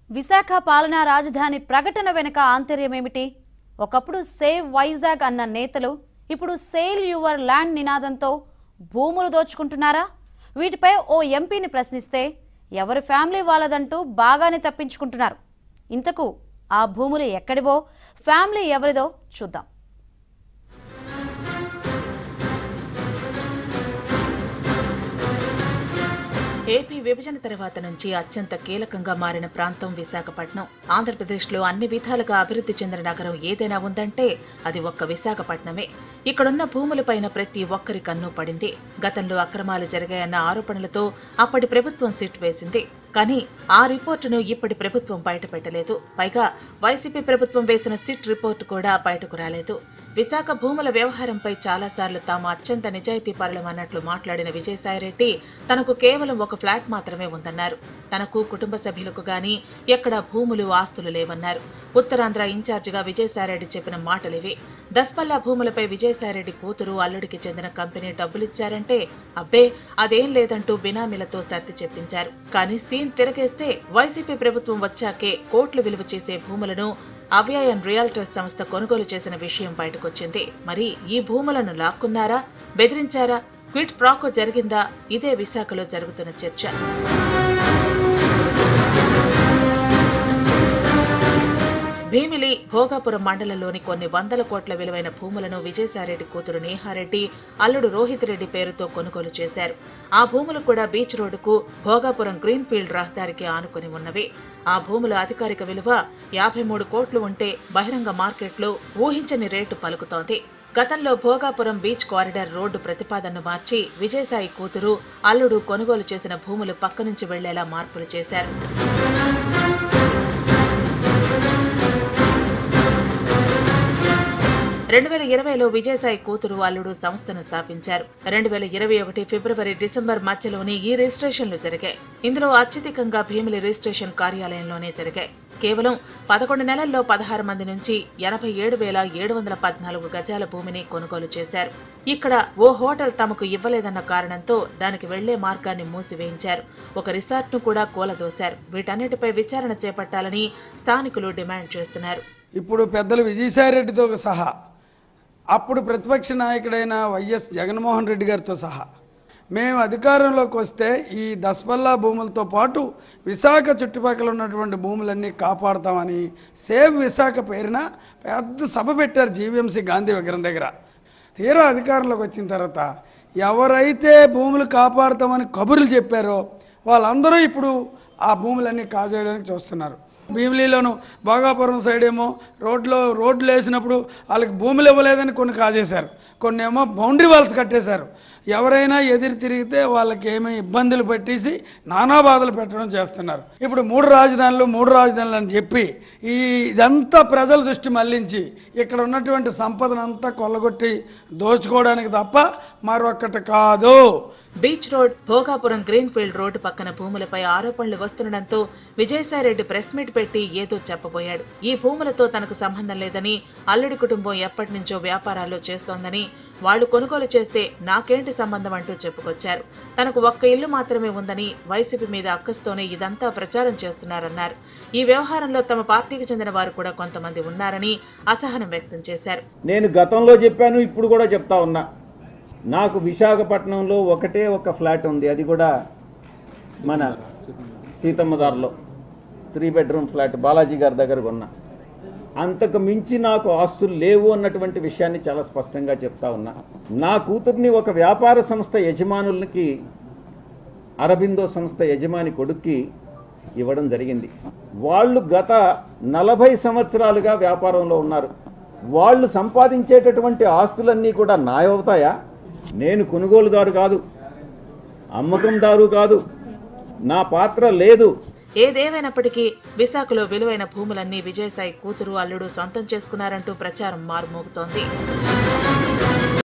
విశాఖ పాలనా రాజధాని ప్రకటన వెనుక ఆంతర్యమేమిటి ఒకప్పుడు సేవ్ వైజాగ్ అన్న నేతలు ఇప్పుడు సేల్ యువర్ ల్యాండ్ నినాదంతో భూములు దోచుకుంటున్నారా వీటిపై ఓ ఎంపీని ప్రశ్నిస్తే ఎవరి ఫ్యామిలీ వాళ్ళదంటూ బాగానే తప్పించుకుంటున్నారు ఇంతకు ఆ భూములు ఎక్కడివో ఫ్యామిలీ ఎవరిదో చూద్దాం ఏపీ విభజన తర్వాత నుంచి అత్యంత కీలకంగా మారిన ప్రాంతం విశాఖపట్నం ఆంధ్రప్రదేశ్లో అన్ని విధాలుగా అభివృద్ధి చెందిన నగరం ఏదైనా ఉందంటే అది ఒక్క విశాఖపట్నమే ఇక్కడున్న భూములపైన ప్రతి ఒక్కరి కన్ను పడింది గతంలో అక్రమాలు జరిగాయన్న ఆరోపణలతో అప్పటి ప్రభుత్వం సిట్ వేసింది కానీ ఆ రిపోర్టును ఇప్పటి ప్రభుత్వం బయటపెట్టలేదు పైగా వైసీపీ ప్రభుత్వం వేసిన సిట్ రిపోర్టు కూడా బయటకు రాలేదు విశాఖ భూముల వ్యవహారంపై చాలాసార్లు తాము అత్యంత నిజాయితీ పరులమన్నట్లు మాట్లాడిన విజయసాయిరెడ్డి తనకు కేవలం ఒక ఫ్లాట్ మాత్రమే ఉందన్నారు తనకు కుటుంబ సభ్యులకు గాని ఎక్కడ భూములు ఆస్తులు లేవన్నారు ఉత్తరాంధ్ర ఇన్ఛార్జిగా విజయసాయిరెడ్డి చెప్పిన మాటలివి దస్పల్లా భూములపై విజయసాయిరెడ్డి కూతురు అల్లుడికి చెందిన కంపెనీ డబ్బులిచ్చారంటే అబ్బే అదేం లేదంటూ బినామీలతో సర్ది చెప్పించారు కానీ సీన్ తిరగేస్తే వైసీపీ ప్రభుత్వం వచ్చాకే కోట్లు విలువ చేసే భూములను అవ్యయన్ రియాల్టర్స్ సంస్థ కొనుగోలు చేసిన విషయం బయటకొచ్చింది మరి ఈ భూములను లాక్కున్నారా బెదిరించారా క్విట్ ప్రాకో జరిగిందా ఇదే విశాఖలో జరుగుతున్న చర్చ భీమిలి భోగాపురం మండలంలోని కొన్ని వందల కోట్ల విలువైన భూములను విజయసాయిరెడ్డి కూతురు నేహారెడ్డి అల్లుడు రోహిత్ రెడ్డి పేరుతో కొనుగోలు చేశారు ఆ భూములు కూడా బీచ్ రోడ్డుకు భోగాపురం గ్రీన్ ఫీల్డ్ రహదారికి ఆనుకుని ఉన్నవి ఆ భూముల అధికారిక విలువ యాభై మూడు కోట్లు ఉంటే బహిరంగ మార్కెట్లో ఊహించని రేటు పలుకుతోంది గతంలో భోగాపురం బీచ్ కారిడార్ రోడ్డు ప్రతిపాదనను మార్చి విజయసాయి కూతురు అల్లుడు కొనుగోలు చేసిన భూములు పక్క నుంచి వెళ్లేలా మార్పులు చేశారు రెండు వేల ఇరవైలో విజయసాయి కూతురు అల్లుడు సంస్థను స్థాపించారు రెండు వేల ఇరవై ఒకటి ఫిబ్రవరి డిసెంబర్ మధ్యలోనే ఈ రిజిస్ట్రేషన్లు జరిగాయి ఇందులో అత్యధికంగా భీమిలి రిజిస్ట్రేషన్ కార్యాలయంలోనే జరిగాయి కేవలం పదకొండు నెలల్లో పదహారు మంది నుంచి ఎనభై ఏడు వేల ఏడు వందల పద్నాలుగు గజాల భూమిని కొనుగోలు చేశారు ఇక్కడ ఓ హోటల్ తమకు ఇవ్వలేదన్న కారణంతో దానికి వెళ్లే మార్గాన్ని మూసివేయించారు ఒక రిసార్ట్ ను కూడా కూలదోశారు వీటన్నిటిపై విచారణ చేపట్టాలని స్థానికులు డిమాండ్ చేస్తున్నారు ఇప్పుడు పెద్దలు విజయసాయిరెడ్డితో సహా అప్పుడు ప్రతిపక్ష నాయకుడైన వైఎస్ జగన్మోహన్ రెడ్డి గారితో సహా మేము అధికారంలోకి వస్తే ఈ దస్పల్లా భూములతో పాటు విశాఖ చుట్టుపక్కల ఉన్నటువంటి భూములన్నీ కాపాడుతామని సేవ్ విశాఖ పేరున పెద్ద సభ పెట్టారు జీవీఎంసీ గాంధీ విగ్రహం దగ్గర తీరా అధికారంలోకి వచ్చిన తర్వాత ఎవరైతే భూములు కాపాడుతామని కబుర్లు చెప్పారో వాళ్ళందరూ ఇప్పుడు ఆ భూములన్నీ కాజేయడానికి చూస్తున్నారు భీమిలీలోను భోగాపురం సైడ్ ఏమో రోడ్లో రోడ్లు వేసినప్పుడు వాళ్ళకి భూములు ఇవ్వలేదని కొన్ని కాజేశారు కొన్ని ఏమో బౌండరీ వాల్స్ కట్టేశారు ఎవరైనా ఎదురు తిరిగితే వాళ్ళకి ఏమీ ఇబ్బందులు పెట్టేసి నానా బాధలు పెట్టడం చేస్తున్నారు ఇప్పుడు మూడు రాజధానులు మూడు రాజధానులు అని చెప్పి ఈ ఇదంతా ప్రజల దృష్టి మళ్లించి ఇక్కడ ఉన్నటువంటి సంపదనంతా కొల్లగొట్టి దోచుకోవడానికి తప్ప మరొకటి కాదు beach road Bhogapuram green field road పక్కన భూములపై ఆరోపణలు వస్తుండటంతో విజయసాయిరెడ్డి ప్రెస్ మీట్ పెట్టి ఏదో చెప్పబోయాడు ఈ భూములతో తనకు సంబంధం లేదని అల్లుడి కుటుంబం ఎప్పటి నుంచో వ్యాపారాల్లో చేస్తోందని వాళ్లు కొనుగోలు చేస్తే నాకేంటి సంబంధం అంటూ చెప్పుకొచ్చారు తనకు ఒక్క ఇల్లు మాత్రమే ఉందని వైసీపీ మీద అక్కస్తోనే ఇదంతా ప్రచారం చేస్తున్నారన్నారు ఈ వ్యవహారంలో తమ పార్టీకి చెందిన వారు కూడా కొంతమంది ఉన్నారని అసహనం వ్యక్తం చేశారు నేను గతంలో చెప్పాను ఇప్పుడు కూడా చెప్తా ఉన్నా నాకు విశాఖపట్నంలో ఒకటే ఒక ఫ్లాట్ ఉంది అది కూడా మన సీతమ్మదారిలో త్రీ బెడ్రూమ్ ఫ్లాట్ బాలాజీ గారి దగ్గర కొన్నా అంతకు మించి నాకు ఆస్తులు లేవు అన్నటువంటి విషయాన్ని చాలా స్పష్టంగా చెప్తా ఉన్నా నా కూతుర్ని ఒక వ్యాపార సంస్థ యజమానులకి అరబిందో సంస్థ యజమాని కొడుక్కి ఇవ్వడం జరిగింది వాళ్ళు గత నలభై సంవత్సరాలుగా వ్యాపారంలో ఉన్నారు వాళ్ళు సంపాదించేటటువంటి ఆస్తులన్నీ కూడా నాయవుతాయా నేను కొనుగోలుదారు కాదు అమ్మకందారు కాదు నా పాత్ర లేదు ఏదేమైనప్పటికీ విశాఖలో విలువైన భూములన్నీ విజయసాయి కూతురు అల్లుడు సొంతం చేసుకున్నారంటూ ప్రచారం మారుమోగుతోంది